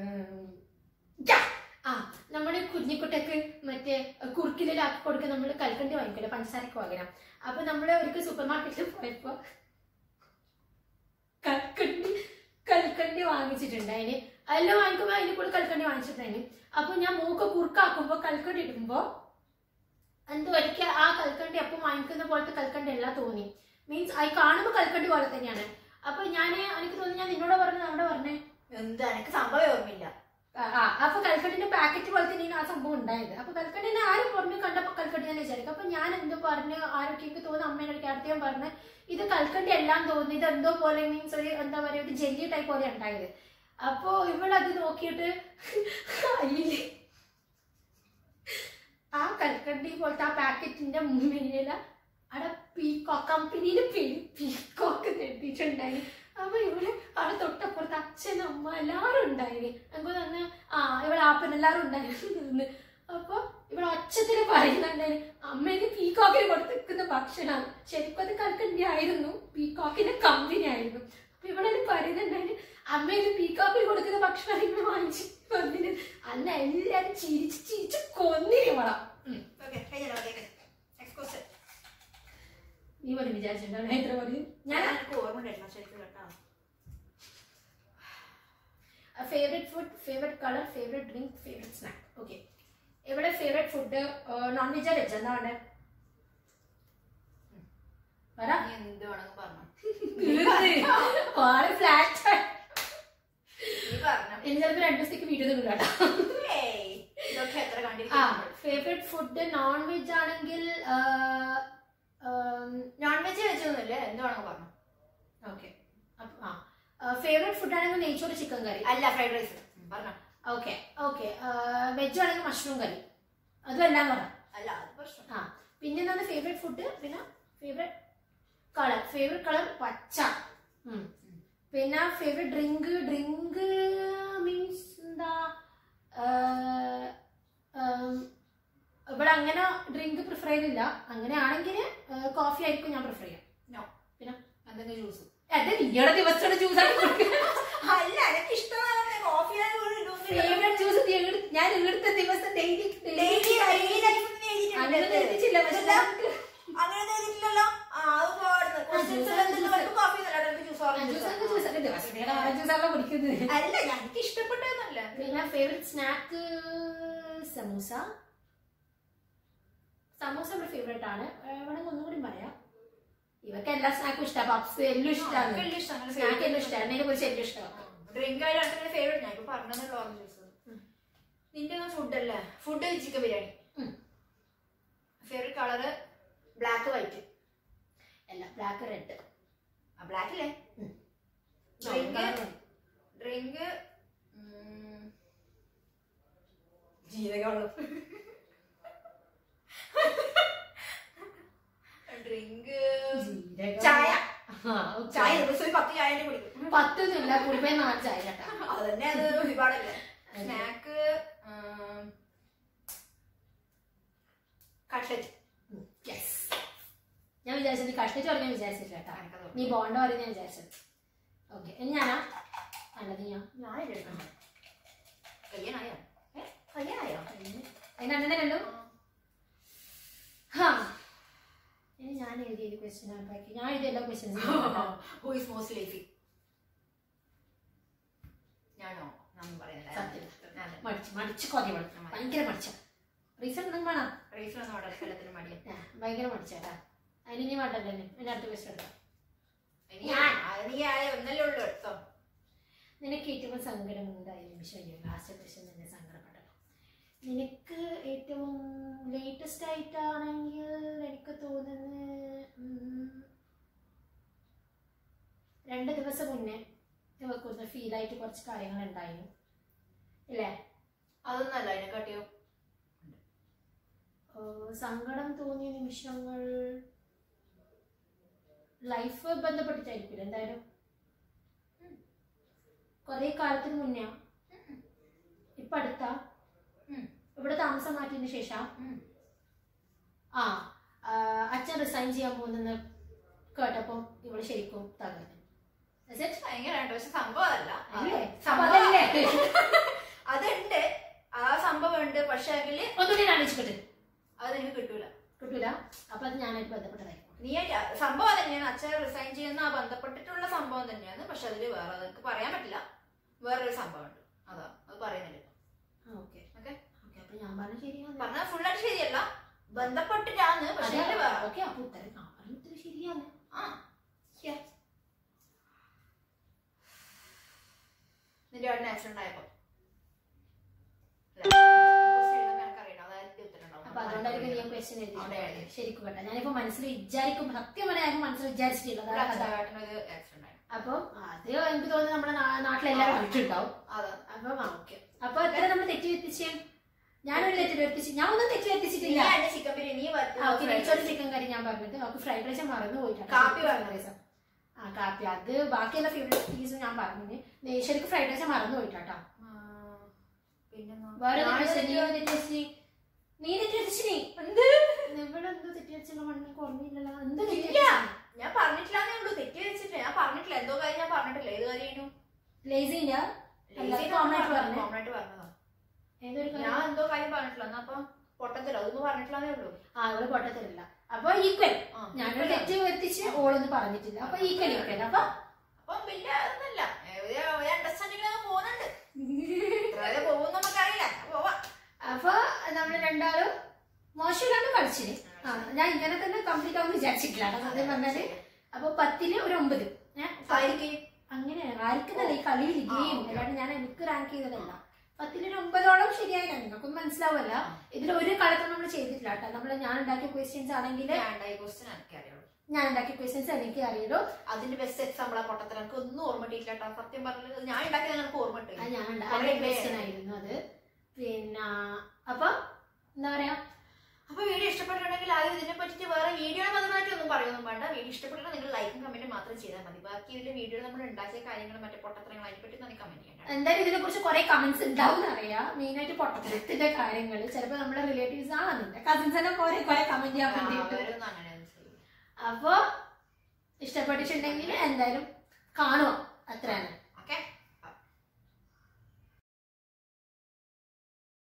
ആ നമ്മുടെ കുഞ്ഞിക്കുട്ടക്ക് മറ്റേ കുറുക്കിലാക്കി കൊടുക്കാൻ നമ്മൾ കൽക്കണ്ടി വാങ്ങിക്കില്ല പഞ്ചസാരക്ക് പകരം അപ്പൊ നമ്മള് അവർക്ക് സൂപ്പർ മാർക്കറ്റിൽ പോയപ്പോ കൽക്കണ്ടി കൽക്കണ്ടി വാങ്ങിച്ചിട്ടുണ്ട് അതിന് എല്ലാം വാങ്ങിക്കുമ്പോ അതിന് കൂടെ കൽക്കണ്ടി വാങ്ങിച്ചിട്ടുണ്ടായിരുന്നു അപ്പൊ ഞാൻ മൂക്ക് കുറുക്കാക്കുമ്പോ കൽക്കണ്ടി ഇടുമ്പോ എന്തോ എനിക്ക് ആ കൽക്കണ്ടി അപ്പം വാങ്ങിക്കുന്ന പോലത്തെ കൽക്കണ്ടി അല്ല തോന്നി മീൻസ് അത് കാണുമ്പോ കൽക്കണ്ടി പോലെ തന്നെയാണ് അപ്പൊ ഞാൻ എനിക്ക് തോന്നി ഞാൻ നിന്നോട് പറഞ്ഞു അവിടെ പറഞ്ഞേ എന്താ എനിക്ക് സംഭവം ഓർമ്മയില്ല ആ, ആ അപ്പൊ കൽക്കട്ടിന്റെ പാക്കറ്റ് പോലെ തന്നെയാണ് ആ സംഭവം ഉണ്ടായത് അപ്പൊ കൽക്കട്ടിനെ ആരും പറഞ്ഞു കണ്ടപ്പോ കൽക്കട്ടി തന്നെ വിചാരിക്കും അപ്പൊ ഞാൻ എന്തോ പറഞ്ഞു ആരൊക്കെ എനിക്ക് തോന്നുന്നു അമ്മേനെ അടുത്ത് ഞാൻ പറഞ്ഞു ഇത് കൽക്കണ്ടി എല്ലാം തോന്നി ഇത് എന്തോ പോലെ മീൻസ് ഒരു എന്താ പറയാ ഒരു ജെല്ലി ടൈപ്പ് പോലെ ഉണ്ടായത് അപ്പോ ഇവളത് നോക്കിയിട്ട് അയ്യില്ലേ ആ കൽക്കണ്ടി പോലത്തെ ആ പാക്കറ്റിന്റെ മേലെ അവിടെ പീക്കോ കമ്പനിയിലെ പേര് പീക്കോക്ക് നെട്ടിട്ടുണ്ടായി അപ്പൊ ഇവിടെ അവിടെ തൊട്ടപ്പുറത്ത് അച്ഛൻ അമ്മ എല്ലാരും ഉണ്ടായിന് നമുക്ക് തന്നെ ആ ഇവിടെ ആപ്പൻ എല്ലാരും ഉണ്ടായിരുന്നു അപ്പൊ ഇവിടെ ഒച്ചത്തിന് പറയുന്നുണ്ടായി അമ്മേന് പീക്കോക്കിന് കൊടുത്തിരിക്കുന്ന ഭക്ഷണമാണ് ശരിക്കും അത് കൽക്കണ്ടി ആയിരുന്നു പീക്കോക്കിന്റെ കമ്പനി ആയിരുന്നു അപ്പൊ ഇവിടെ പറയുന്നുണ്ടായി അമ്മേന് പീക്കോക്കിന് കൊടുക്കുന്ന ഭക്ഷണം ഇങ്ങനെ വാങ്ങിച്ച് വന്നിന് അല്ല എല്ലാരും ചിരിച്ച് ചിരിച്ച് കൊന്നിരിവളാം ഓക്കെ കഴിഞ്ഞല്ലോ ഓക്കെ നെക്സ്റ്റ് ക്വസ്റ്റ്യൻ നീ പോലും വിചാരിച്ചിട്ടുണ്ടോ എത്ര പറയും ഞാൻ ഞാൻ എനിക്ക് ഓർമ്മ ഉണ്ടായിരുന്നു ശരിക്കും കേട്ടോ favourite food favourite colour favourite drink favourite snack okay ഇവിടെ ഫേവറേറ്റ് ഫുഡ് നോൺ വെജാ വെജ് എന്താ വേണ്ടേ പറ നീ എന്ത് വേണമെങ്കിൽ പറഞ്ഞു ആള് ഫ്ലാറ്റ് നീ പറഞ്ഞു ഇനി ചിലപ്പോ രണ്ടു ദിവസത്തേക്ക് വീഡിയോ ഒന്നും കേട്ടോ ഏയ് ഇതൊക്കെ എത്ര ആ കണ്ടിരിക്കുന്നു ഫേവറേറ്റ് ഫുഡ് നോൺ വെജ് ആണെങ്കിൽ നോൺ വെജ് വെച്ചൊന്നുമില്ല എന്ത് വേണമെങ്കിൽ പറഞ്ഞു ഓക്കെ ആ ഫേവറേറ്റ് ഫുഡ് ആണെങ്കിൽ നെയ്ച്ചോറ് ചിക്കൻ കറി അല്ല ഫ്രൈഡ് റൈസ് പറഞ്ഞോ ഓക്കെ ഓക്കെ വെജ് ആണെങ്കിൽ മഷ്റൂം കറി അതും എല്ലാം പറ അല്ല അത് പ്രശ്നം ആ പിന്നെ എന്താണ് ഫേവറേറ്റ് ഫുഡ് പിന്നെ ഫേവറേറ്റ് കളർ ഫേവറേറ്റ് കളർ പച്ച ഉം. പിന്നെ ഫേവറേറ്റ് ഡ്രിങ്ക് ഡ്രിങ്ക് മീൻസ് എന്താ ആ, ആം, ഇവിടെ അങ്ങനെ ഡ്രിങ്ക് പ്രിഫർ ചെയ്യുന്നില്ല അങ്ങനെയാണെങ്കിൽ കോഫി ആയിരിക്കും ഞാൻ പ്രിഫർ ചെയ്യാം നോ പിന്നെ എന്തെങ്കിലും ജ്യൂസ് അതെ നീയുടെ ദിവസത്തെ ജ്യൂസ് ആണ് അല്ല എനിക്ക് ഇഷ്ടമാണ് കോഫി ഫേവറേറ്റ് ജ്യൂസ് ഞാൻ ഇവിടുത്തെ ദിവസം ഡെയിലി ഡെയിലി ഡെയിലി ലൈഫ് അങ്ങനെ എഴുതിച്ചില്ല പക്ഷെ നമുക്ക് അങ്ങനെ എഴുതിയിട്ടില്ലല്ലോ ആ അത് പാടുന്നു ക്വസ്റ്റ്യൻസ് കോഫി ജ്യൂസ് ജ്യൂസ് ഒക്കെ ജ്യൂസ് ഒക്കെ ദിവസം ജ്യൂസാണല്ലോ കുടിക്കുന്നത് അല്ല എനിക്ക് ഇഷ്ടപ്പെട്ടതെന്നല്ല പിന്നെ ഫേവറേറ്റ് സ്നാക്ക് സമൂസ സമൂസ ഇവിടെ ഫേവറേറ്റ് ആണ് വേണമെങ്കിൽ ഒന്നും കൂടി പറയാം ഇവർക്ക് എല്ലാ സ്നാക്കും ഇഷ്ടമാണ് പപ്സ് എല്ലാം ഇഷ്ടമാണ് സ്നാക്ക് എല്ലാം ഇഷ്ടമാണ് അതിനെ കുറിച്ച് എല്ലാം ഇഷ്ടമാണ് ഡ്രിങ്ക് ആയിട്ട് ഫേവറേറ്റ് ഞാൻ ഇപ്പൊ പറഞ്ഞല്ലോ ഓറഞ്ച് ജ്യൂസ് നിന്റെ ഫുഡ് അല്ലേ ഫുഡ് ചിക്കൻ ബിരിയാണി ഉം. ഫേവറേറ്റ് കളറ് ബ്ലാക്ക് വൈറ്റ് അല്ല ബ്ലാക്ക് റെഡ് ആ ബ്ലാക്ക് അല്ലേ ഡ്രിങ്ക് ഡ്രിങ്ക് ജീരകവെള്ളം ഡ്രിങ്ക് ചായ ചായ ദിവസം ഒരു പത്ത് ചായ കുടിക്കും പത്തൊന്നുമില്ല കുടിപ്പേ നാല് ചായ കേട്ടാ അതന്നെ അത് ഒരുപാടല്ലേ സ്നാക്ക് കട്ട്ലറ്റ് യെസ് ഞാൻ വിചാരിച്ചത് നീ കഷ്ടിച്ച് പറഞ്ഞാൽ വിചാരിച്ചില്ല കേട്ടാ നീ ബോണ്ട പറയുന്ന ഞാൻ വിചാരിച്ചത് ഓക്കെ ഇനി ഞാനാ അല്ല എടുക്കാനുള്ളത് ഞാൻ ഞാൻ എടുക്കണം കയ്യനായോ ഏ കയ്യനായോ അതിന് അങ്ങനെ രണ്ടു ഹാ ഇനി ഞാൻ എഴുതിയ ക്വസ്റ്റ്യൻ ആണ് ബാക്കി ഞാൻ എഴുതിയ എല്ലാ ക്വസ്റ്റ്യൻസും ഹു ഇസ് മോസ്റ്റ് ലേസി ഞാനോ ഞാൻ പറയുന്നില്ല സത്യം. ഞാൻ മടിച്ച് മടിച്ച് കൊതി വേണം ഭയങ്കര മടിച്ച റീസൺ ഒന്നും വേണം റീസൺ ഒന്നും അവിടെ സ്ഥലത്തിന് മടിയാ ആ, ഭയങ്കര മടിച്ചേട്ടാ അതിന് ഇനി വേണ്ടല്ലേ എന്റെ അടുത്ത ക്വസ്റ്റ്യൻ എടുക്കാം ഇനി അത് നീ ആയ ഒന്നല്ലേ ഉള്ളൂ എടുത്തോ നിനക്ക് ഏറ്റവും സങ്കടമുണ്ടായ നിമിഷം ഞാൻ ലാസ്റ്റ് ക്വസ്റ്റ്യൻ തന്നെ സങ്കടപ്പെട്ടത് നിനക്ക് ഏറ്റവും ലേറ്റസ്റ്റ് ആയിട്ടാണെങ്കിൽ എനിക്ക് തോന്നുന്നത് ഉം, രണ്ട് ദിവസം മുന്നേ നമുക്കൊന്ന് ഫീൽ ആയിട്ട് കുറച്ച് കാര്യങ്ങൾ ഉണ്ടായിരുന്നു ഇല്ലേ അതൊന്നല്ല അതിനെക്കാട്ടിയോ ഏഹ് സങ്കടം തോന്നിയ നിമിഷങ്ങൾ ലൈഫ് ബന്ധപ്പെട്ടിട്ടായിരിക്കില്ല എന്തായാലും കുറെ കാലത്തിന് മുന്നേ ഇപ്പൊ അടുത്ത ഉം. ഇവിടെ താമസം മാറ്റിയതിന് ശേഷം ഉം. ആ ആ, അച്ഛൻ റിസൈൻ ചെയ്യാൻ പോകുന്നെന്ന് കേട്ടപ്പോ ഇവള് ശരിക്കും തകർന്നു Is it? ഭയങ്കരമായിട്ട് പക്ഷെ സംഭവം അതല്ല അല്ലേ? അപ്പൊ സംഭവം അതല്ലേ? അതുണ്ട് ആ സംഭവം ഉണ്ട് പക്ഷെ എങ്കില് ഒന്നുകൂടി ഞാൻ ആലോചിക്കട്ടെ അത് നിനക്ക് കിട്ടൂല കിട്ടൂല അപ്പൊ അത് ഞാനായിട്ട് ബന്ധപ്പെട്ടതായിരിക്കും നീ ആയിട്ട് സംഭവം തന്നെയാണ് അച്ഛൻ റിസൈൻ ചെയ്യുന്ന ആ ബന്ധപ്പെട്ടിട്ടുള്ള സംഭവം തന്നെയാണ് പക്ഷെ അതില് വേറെ നിനക്ക് പറയാൻ പറ്റില്ല വേറൊരു സംഭവം ഉണ്ട് അതാ അത് പറയുന്നില്ല ഓക്കെ ഓക്കെ ഓക്കെ അപ്പൊ ഞാൻ പറഞ്ഞ ശരിയാണ് പറഞ്ഞാൽ ഫുള്ളായിട്ട് ശരിയല്ല ബന്ധപ്പെട്ടിട്ടാണ് പക്ഷെ അതില് വേറെ ഓക്കെ അപ്പൊ ഉത്തരം ഞാൻ പറഞ്ഞ ഉത്തരം ശരിയാണ് ആ ശരിയാ. നിന്റെ അവിടെ ആക്സിഡന്റ് ഉണ്ടായപ്പോ അല്ല, ഈ question എഴുതുമ്പോ എനിക്കറിയണം. അതായത് ഉത്തരം ഉണ്ടാവും. അപ്പൊ അതുകൊണ്ടായിരിക്കും ഞാൻ ക്വസ്റ്റ്യൻ അവിടെ എഴുതി എഴുതി. ശരിക്കും കേട്ടോ ഞാനിപ്പോ മനസ്സിൽ വിചാരിക്കും സത്യം പറഞ്ഞാൽ ഞാൻ മനസ്സിൽ വിചാരിച്ചിട്ടില്ല ഇവിടെ അതാണ് കഥ അച്ഛനായിട്ടൊരു accident ഉണ്ടായി. അപ്പൊ അത് എനിക്ക് തോന്നുന്നു നമ്മുടെ നാ- നാട്ടിലെല്ലാവരും കണ്ടിട്ടുണ്ടാവും അതാ. അപ്പൊ ആ ഓക്കെ അപ്പൊ എത്ര നമ്മൾ തെറ്റ് വരുത്തിച്ച് ഞാനൊരു തെറ്റ് വരുത്തിച്ച് ഞാൻ ഒന്നും തെറ്റ് നീ വരുത്തിച്ചിട്ടില്ല എന്റെ ചിക്കൻ ബിരിയാണി നീ വറുത്ത് ആ, ഓക്കെ fried നെയ്ച്ചോറ് rice. ചിക്കൻ കറി ഞാൻ പറഞ്ഞത് അവർക്ക് ഫ്രൈഡ് റൈസ് മറന്നു പോയിട്ടാണ് കാപ്പി ഫ്രൈഡ് പറഞ്ഞു. റൈസ് ആ കാപ്പി അത് ബാക്കിയുള്ള ഫേവറേറ്റ് പീസ് ഞാൻ പറഞ്ഞു ശരിക്കും ഫ്രൈഡ് റൈസ് മറന്നു പോയിട്ടാട്ടോ ആ, പിന്നെന്താ? വേറെ ഞാന് തെറ്റ് നീ തെറ്റ് തെറ്റ് വെച്ച് നീ തെറ്റ് വെച്ച് നീ എന്ത്? ഇവിടെ എന്തോ തെറ്റ് വെച്ചുള്ള മണ്ണ് കുറഞ്ഞില്ലല്ലോ എന്ത് ഇല്ല. ഞാൻ പറഞ്ഞിട്ടില്ലാന്നേ ഉള്ളൂ തെറ്റി വെച്ചിട്ട് ഞാൻ പറഞ്ഞിട്ടില്ല എന്തോ കാര്യം ഞാൻ പറഞ്ഞിട്ടില്ല ഏത് കാര്യം ലേസിന്റെ അല്ല, Lazy common ആയിട്ട് ആണെന്ന് പറഞ്ഞേ. common ആയിട്ട് പറഞ്ഞതാ ഏതൊരു ഞാൻ കാര്യം എന്തോ കാര്യം പറഞ്ഞിട്ടില്ല എന്നാ അപ്പൊ പൊട്ടത്തില്ല അതൊന്നും പറഞ്ഞിട്ടില്ലാന്നേ ഉള്ളൂ ആ അവള് പൊട്ടത്തില്ല അപ്പൊ ഈക്വൽ ആ, ഞാനൊരു തെറ്റ് വരുത്തിച്ച് ഓളൊന്നും പറഞ്ഞിട്ടില്ല അപ്പൊ ഈക്വൽ ഈക്വൽ അപ്പൊ അപ്പൊ വലിയ അതൊന്നല്ല ഒരു അണ്ടർസ്റ്റാൻഡിംഗ് പോകുന്നുണ്ട് എത്ര പോകും നമുക്കറിയില്ല പോവാ അപ്പൊ നമ്മള് രണ്ടാളും മോശമില്ലാണ്ട് കളിച്ചിന് ആ ഞാൻ ഇങ്ങനെ തന്നെ കംപ്ലീറ്റ് ആവുമെന്ന് വിചാരിച്ചിട്ടില്ല കേട്ടോ സത്യം പറഞ്ഞാല് അപ്പൊ പത്തില് ഒരു ഒമ്പത് ഏഹ് ആയിരിക്കും അങ്ങനെ ആർക്കുന്നല്ല ഈ കളിയിൽ ആ, ഗെയിം okay. അല്ലാണ്ട് ഞാൻ എനിക്ക് റാങ്ക് ചെയ്തതല്ല പത്തിലൊരു ഒമ്പതോളം ശരിയായില്ല നിങ്ങൾക്കൊന്നും മനസ്സിലാവല്ല ഇതിൽ ഒരു കളത്തും നമ്മൾ ചെയ്തിട്ടില്ല കേട്ടോ നമ്മൾ ഞാൻ ഉണ്ടാക്കിയ ക്വസ്റ്റ്യൻസ് ആണെങ്കിൽ ക്വസ്റ്റ്യൻ എനിക്ക് അറിയുള്ളൂ ഞാൻ ഉണ്ടാക്കിയ ക്വസ്റ്റ്യൻസ് എനിക്ക് അറിയുള്ളൂ അതിന്റെ ബെസ്റ്റ് എക്സാമ്പിൾ ആ പൊട്ടത്തിൽ എനിക്ക് ഒന്നും ഓർമ്മ കിട്ടിയില്ല കേട്ടോ സത്യം പറഞ്ഞത് ഞാൻ ഉണ്ടാക്കിയത് എനിക്ക് ഓർമ്മ അത് കിട്ടില്ല ഞാൻ കുറേ ഉണ്ടാക്കിയ പേര്. ക്വസ്റ്റ്യൻ ആയിരുന്നു അത് പിന്നെ അപ്പൊ എന്താ പറയാ അപ്പൊ വീഡിയോ ഇഷ്ടപ്പെട്ടിട്ടുണ്ടെങ്കിൽ ആദ്യം ഇതിനെ പറ്റിയിട്ട് വേറെ വീഡിയോ പതിനായിട്ട് ഒന്നും പറയൊന്നും വേണ്ട വീഡിയോ ഇഷ്ടപ്പെട്ടാൽ നിങ്ങൾ ലൈക്കും കമന്റും മാത്രം ചെയ്താൽ മതി ബാക്കി ഇതിന്റെ വീഡിയോ നമ്മൾ ഉണ്ടാക്കിയ കാര്യങ്ങളും മറ്റേ പൊട്ടത്തരങ്ങൾ അതിനെ പറ്റി തന്നെ കമന്റ് ചെയ്യണ്ട എന്തായാലും ഇതിനെ കുറിച്ച് കുറെ കമന്റ്സ് ഉണ്ടാവും അറിയാം മെയിൻ ആയിട്ട് പൊട്ടത്തരത്തിന്റെ കാര്യങ്ങൾ ചിലപ്പോ നമ്മുടെ റിലേറ്റീവ്സ് ആ നിന്റെ കസിൻസിനെ പോലെ കുറെ കമന്റ് ചെയ്യാൻ വേണ്ടിയിട്ട് അവരൊന്നും അങ്ങനെയൊന്നും ചെയ്യില്ല അപ്പൊ ഇഷ്ടപ്പെട്ടിട്ടുണ്ടെങ്കിൽ എന്തായാലും കാണുക അത്രയാണ്